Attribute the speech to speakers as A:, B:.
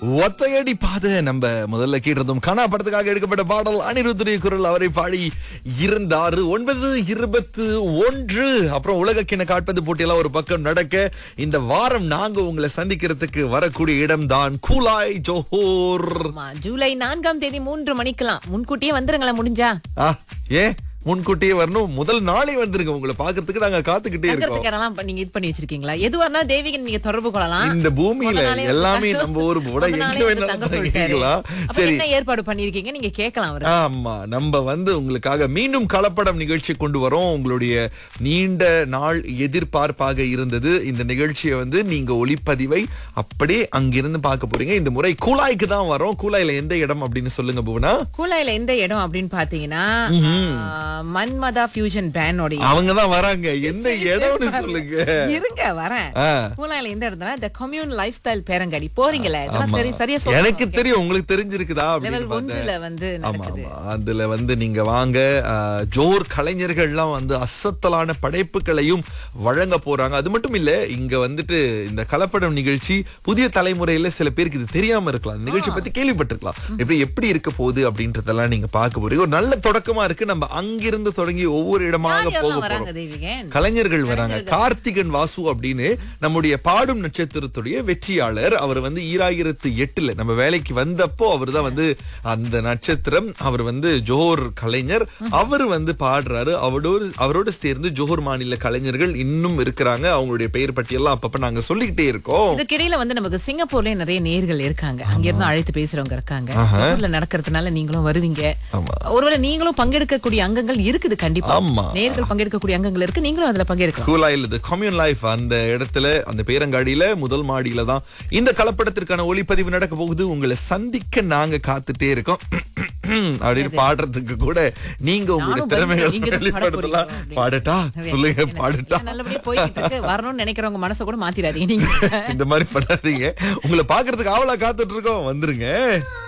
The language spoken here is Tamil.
A: ஒத்தையடி பாதை நம்ம முதல்ல கேட்டிருந்தோம் கனா படத்துக்காக எடுக்கப்பட்ட பாடல் அனிருத்துடைய குரல் அவரை பாடி இருந்தாரு ஒன்பது இருபத்து ஒன்று அப்புறம் உலக கிண காட்பது போட்டியெல்லாம் ஒரு பக்கம் நடக்க இந்த வாரம் நாங்க உங்களை சந்திக்கிறதுக்கு வரக்கூடிய இடம் தான் கூலாய் ஜோஹோர்
B: ஆமா ஜூலை நான்காம் தேதி மூன்று மணிக்கெல்லாம் முன்கூட்டியே வந்துருங்களேன் முடிஞ்சா
A: ஆ ஏ முன்கூட்டியே வரணும் முதல் நாளே வந்துருங்க உங்களை பாக்குறதுக்கு நாங்க காத்துக்கிட்டே இருக்கோம்
B: தங்கறதுக்கெல்லாம் நீங்க இது பண்ணி வச்சிருக்கீங்களா எதுவா இருந்தாலும் தேவிகன் நீங்க தொடர்பு கொள்ளலாம்
A: இந்த பூமியில
B: முத நாளே வந்து
A: எல்லாமே
B: தங்க-
A: நம்ம ஊர் கூட
B: முத நாளே
A: எங்க
B: வந்து
A: வேணாலும்
B: தங்க சொல்லிட்டாரு.
A: தங்கிக்கலாம்
B: அப்ப
A: சரி
B: என்ன ஏற்பாடு பண்ணிருக்கீங்க நீங்க கேட்கலாம் அவரு
A: ஆமா நம்ம வந்து உங்களுக்காக மீண்டும் கலப்படம் நிகழ்ச்சி கொண்டு வரோம் உங்களுடைய நீண்ட நாள் எதிர்பார்ப்பாக இருந்தது இந்த நிகழ்ச்சியை வந்து நீங்க ஒளிப்பதிவை அப்படியே அங்கிருந்து பார்க்க போறீங்க இந்த முறை கூலாய்க்கு தான் வரோம் கூலாயில எந்த இடம் அப்படின்னு சொல்லுங்க புவனா
B: கூலாயில எந்த இடம் அப்படின்னு பாத்தீங்கன்னா ஆ, மன்மதா ஃபியூஷன் பேனோட
A: அவங்க தான் வராங்க எந்த இடம்னு சொல்லுங்க
B: இருங்க வரேன்
A: ஆ.
B: கூலாயில எந்த இடத்துல இந்த கம்யூன் லைஃப் ஸ்டைல் பேரங்காடி போறீங்களே இதெல்லாம்
A: ஆமா.
B: சரி சரியா சொல்லுங்க.
A: எனக்கு தெரியும் உங்களுக்கு தெரிஞ்சிருக்குதா அப்படின்னு
B: லெவல்
A: பார்த்தேன்
B: ஒன்றுல வந்து
A: ஆமா
B: நடக்குது
A: ஆமா அதுல வந்து நீங்க வாங்க அஹ், ஜோர் கலைஞர்கள்லாம் வந்து அசத்தலான படைப்புகளையும் வழங்க போறாங்க அது மட்டும் இல்ல இங்க வந்துட்டு இந்த கலப்படம் நிகழ்ச்சி புதிய தலைமுறையில சில பேருக்கு இது தெரியாம இருக்கலாம் இந்த நிகழ்ச்சி பத்தி கேள்விப்பட்டிருக்கலாம் எப்படி எப்படி இருக்க போகுது அப்படின்றதெல்லாம் நீங்க பார்க்க போறீங்க ஒரு நல்ல தொடக்கமா இருக்கு நம்ம அங்கிருந்து தொடங்கி ஒவ்வொரு இடமாக
B: யார்
A: போக
B: யாரெல்லாம் வராங்க
A: போறோம்
B: தேவிகன்
A: கலைஞர்கள் வராங்க கார்த்திகன் வாசு அப்படின்னு நம்முடைய பாடும் நட்சத்திரத்துடைய வெற்றியாளர் அவர் வந்து ஈராயிரத்து எட்டுல நம்ம வேலைக்கு வந்தப்போ அவர் தான் வந்து அந்த நட்சத்திரம் அவர் வந்து ஜோஹர் கலைஞர் அவர் வந்து பாடுறாரு அவரோடு அவரோடு சேர்ந்து ஜோஹர் மாநில கலைஞர்கள் இன்னும் இருக்கிறாங்க அவங்களுடைய பெயர் பட்டியெல்லாம் அப்பப்ப நாங்க சொல்லிக்கிட்டே இருக்கோம்
B: இதுக்கிடையில வந்து நமக்கு சிங்கப்பூர்லயே நிறைய நேர்கள் இருக்காங்க அங்க இருந்து அழைத்து பேசுறவங்க இருக்காங்க ஊர்ல நடக்கிறதுனால நீங்களும் வருவீங்க
A: ஆமா.
B: ஒருவேளை நீங்களும் பங்கெடுக்கக்கூடிய அங்கங்கள் இருக்குது கண்டிப்பா
A: ஆமா.
B: நேர்கள் பங்கெடுக்கக்கூடிய அங்கங்கள் இருக்கு நீங்களும் அதுல பங்கெடுக்கலாம்
A: கூலாயில் இது கம்யூன் லைஃப் அந்த இடத்துல அந்த பேரங்காடியில முதல் மாடியில தான் இந்த கலப்படத்திற்கான ஒளிப்பதிவு நடக்க போகுது உங்களை சந்திக்க நாங்க காத்துட்டே இருக்கோம் அப்படின்னு பாடுறதுக்கு கூட நீங்க உங்களுடைய
B: நானும்
A: திறமைகளை
B: நீங்க தான் பாட
A: வெளிப்படுத்தலாம்
B: போறீங்க அப்படின்னு.
A: பாடட்டா சொல்லுங்க
B: என்ன-
A: பாடட்டா
B: ஏன் நல்லபடியா போயிட்டு இருக்கு வரணும்னு நினைக்கிறவங்க மனசை கூட மாத்திராதீங்க நீங்க
A: இந்த மாதிரி பண்ணாதீங்க உங்களை பாக்குறதுக்கு ஆவலா காத்துட்டு இருக்கோம் வந்துருங்க